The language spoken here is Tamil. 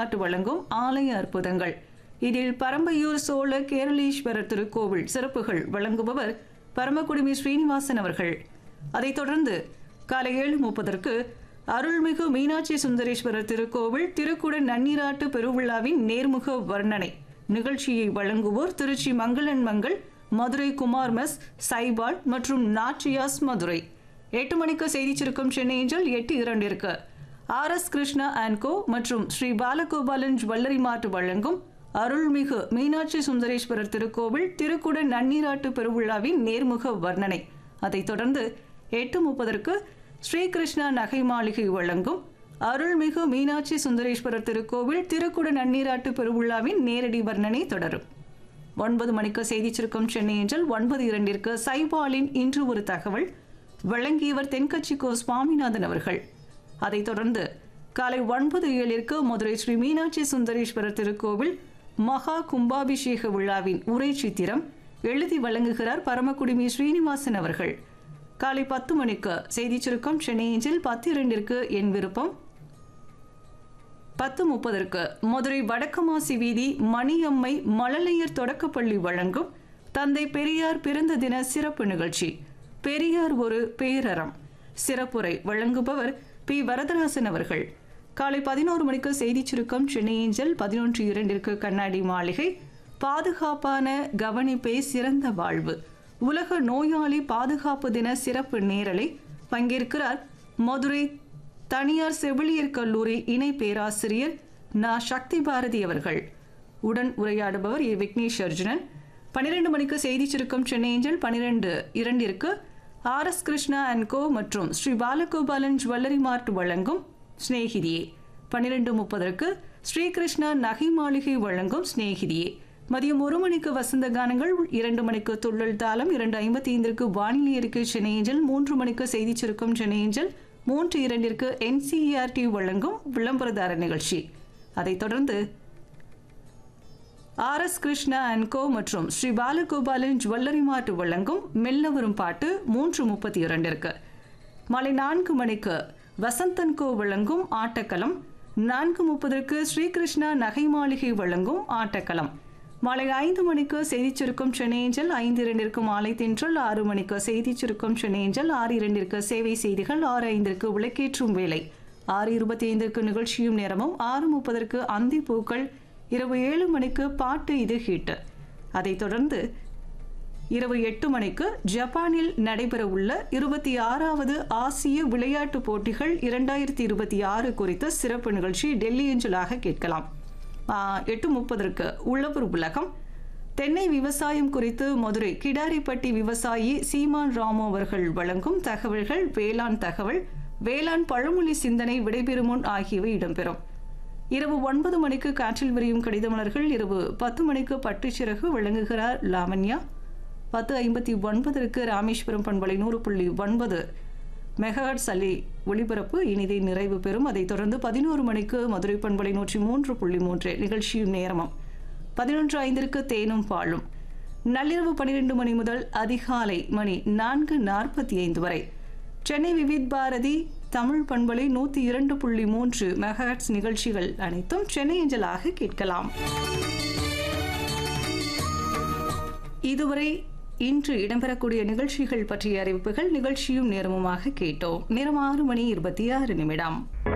மார்ட் வழங்கும் ஆலய அற்புதங்கள் இதில் பரம்பையூர் சோழ கேரளீஸ்வரர் திருக்கோவில் சிறப்புகள் வழங்குபவர் பரமக்குடிமி ஸ்ரீனிவாசன் அவர்கள் அதைத் தொடர்ந்து காலை ஏழு முப்பதற்கு அருள்மிகு மீனாட்சி சுந்தரேஸ்வரர் திருக்கோவில் திருக்குட நன்னீராட்டு பெருவிழாவின் நேர்முக வர்ணனை நிகழ்ச்சியை வழங்குவோர் திருச்சி மங்களன் மங்கள் மதுரை குமார் மெஸ் சைபால் மற்றும் நாச்சியாஸ் மதுரை எட்டு மணிக்கு செய்தி சுருக்கம் சென்னை ஏஞ்சல் எட்டு இரண்டிற்கு R S Krishna and co மற்றும் ஸ்ரீ பாலகோபாலன் ஜுவல்லரி மார்ட் வழங்கும் அருள்மிகு மீனாட்சி சுந்தரேஸ்வரர் திருக்கோவில் திருக்குட நன்னீராட்டு பெருவிழாவின் நேர்முக வர்ணனை அதைத் தொடர்ந்து எட்டு முப்பதற்கு ஸ்ரீகிருஷ்ணா நகை மாளிகை வழங்கும் அருள்மிகு மீனாட்சி சுந்தரேஸ்வரர் திருக்கோவில் திருக்குட நன்னீராட்டு பெருவிழாவின் நேரடி வர்ணனை தொடரும் ஒன்பது மணிக்கு செய்தி சுருக்கம் சென்னை என்றால் ஒன்பது இரண்டிற்கு சைபாலின் இன்று ஒரு தகவல் வழங்கியவர் தென்கட்சி கோ சுவாமிநாதன் அவர்கள் அதைத் தொடர்ந்து காலை ஒன்பது ஏழிற்கு மதுரை ஸ்ரீ மீனாட்சி சுந்தரேஸ்வரர் திருக்கோவில் மகா கும்பாபிஷேக விழாவின் உரை சித்திரம் எழுதி வழங்குகிறார் பரமக்குடிமி ஸ்ரீனிவாசன் அவர்கள் காலை பத்து மணிக்கு செய்தி சுருக்கம் சென்னை ஏஞ்சில் பத்து இரண்டிற்கு என் விருப்பம் பத்து முப்பதற்கு மதுரை வடக்கமாசி வீதி மணியம்மை மழலையர் தொடக்கப்பள்ளி வழங்கும் தந்தை பெரியார் பிறந்த தின சிறப்பு நிகழ்ச்சி பெரியார் ஒரு பேரறம் சிறப்புரை வழங்குபவர் பி வரதராசன் அவர்கள் காலை பதினோரு மணிக்கு செய்தி சுருக்கம் சென்னை ஏஞ்சல் பதினொன்று இரண்டிற்கு கண்ணாடி மாளிகை பாதுகாப்பான கவனிப்பே சிறந்த வாழ்வு உலக நோயாளி பாதுகாப்பு தின சிறப்பு நேரலை பங்கேற்கிறார் மதுரை தனியார் செவிலியர் கல்லூரி இணை பேராசிரியர் நா சக்தி பாரதி அவர்கள் உடன் உரையாடுபவர் ஏ விக்னேஷ் அர்ஜுனன் பன்னிரண்டு மணிக்கு செய்தி சுருக்கம் சென்னை ஏஞ்சல் பன்னிரெண்டு இரண்டிற்கு R S Krishna and co மற்றும் ஸ்ரீ பாலகோபாலன் ஜுவல்லரி மார்ட் வழங்கும் ஸ்நேகிதியே பன்னிரெண்டு முப்பதற்கு ஸ்ரீகிருஷ்ணா நகை மாளிகை வழங்கும் ஸ்நேகிதியே மதியம் ஒரு மணிக்கு வசந்த கானங்கள் இரண்டு மணிக்கு துள்ளல் தாளம் இரண்டு ஐம்பத்தி ஐந்திற்கு வானிலை அறிக்கை சென்னை ஏஞ்சல் மூன்று மணிக்கு செய்தி சுருக்கம் சென்னை ஏஞ்சல் மூன்று இரண்டிற்கு என்சிஇஆர்டி வழங்கும் விளம்பரதார நிகழ்ச்சி அதைத் தொடர்ந்து R S Krishna and co மற்றும் ஸ்ரீ பாலகோபாலன் ஜுவல்லரி மார்ட் வழங்கும் மெல்ல வரும் பாட்டு மூன்று முப்பத்தி இரண்டிற்கு மாலை நான்கு மணிக்கு வசந்தன் கோ வழங்கும் ஆட்டக்களம் நான்கு முப்பதற்கு ஸ்ரீகிருஷ்ணா நகை மாளிகை வழங்கும் ஆட்டக்களம் மாலை ஐந்து மணிக்கு செய்தி சுருக்கம் சென்னை ஏஞ்சல் ஐந்து இரண்டிற்கு மாலை தென்றல் ஆறு மணிக்கு செய்தி சுருக்கம் சென்னை ஏஞ்சல் ஆறு இரண்டிற்கு சேவை செய்திகள் ஆறு ஐந்திற்கு விளக்கேற்றும் வேலை ஆறு இருபத்தி ஐந்திற்கு நிகழ்ச்சியும் நேரமும் ஆறு முப்பதற்கு அந்தி பூக்கள் இரவு ஏழு மணிக்கு பாட்டு இது ஹீட்டு அதைத் தொடர்ந்து இரவு எட்டு மணிக்கு ஜப்பானில் நடைபெறவுள்ள இருபத்தி ஆறாவது ஆசிய விளையாட்டுப் போட்டிகள் இரண்டாயிரத்தி இருபத்தி ஆறு குறித்த சிறப்பு நிகழ்ச்சி டெல்லி ஏஞ்சலாக கேட்கலாம் எட்டு முப்பதற்கு உள்ளவர் உலகம் தென்னை விவசாயம் குறித்து மதுரை கிடாரிப்பட்டி விவசாயி சீமான் ராமு அவர்கள் வழங்கும் தகவல்கள் வேளாண் தகவல் வேளாண் பழமொழி சிந்தனை விடைபெறும் முன் ஆகியவை இடம்பெறும் இரவு ஒன்பது மணிக்கு காற்றில் விரியும் கடிதமலர்கள் இரவு பத்து மணிக்கு பட்டுச்சிறகு வழங்குகிறார் லாவண்யா பத்து ஐம்பத்தி ஒன்பதற்கு ராமேஸ்வரம் பண்பலை நூறு புள்ளி ஒன்பது மெகாட் சலி ஒளிபரப்பு இனிதை நிறைவு பெறும் அதைத் தொடர்ந்து பதினோரு மணிக்கு மதுரை பண்பலை நூற்றி மூன்று புள்ளி மூன்று நிகழ்ச்சியும் நேரமும் பதினொன்று ஐந்திற்கு தேனும் பாலும் நள்ளிரவு பன்னிரெண்டு மணி முதல் அதிகாலை மணி நான்கு நாற்பத்தி ஐந்து வரை சென்னை விவித் பாரதி தமிழ் பண்பலை நூற்றி இரண்டு புள்ளி மூன்று மெகாட்ஸ் நிகழ்ச்சிகள் அனைத்தும் சென்னை அஞ்சலாக கேட்கலாம் இதுவரை இன்று இடம்பெறக்கூடிய நிகழ்ச்சிகள் பற்றிய அறிவிப்புகள் நிகழ்ச்சியும் நேரமுமாக கேட்டோம் நேரம் ஆறு மணி இருபத்தி ஆறு நிமிடம்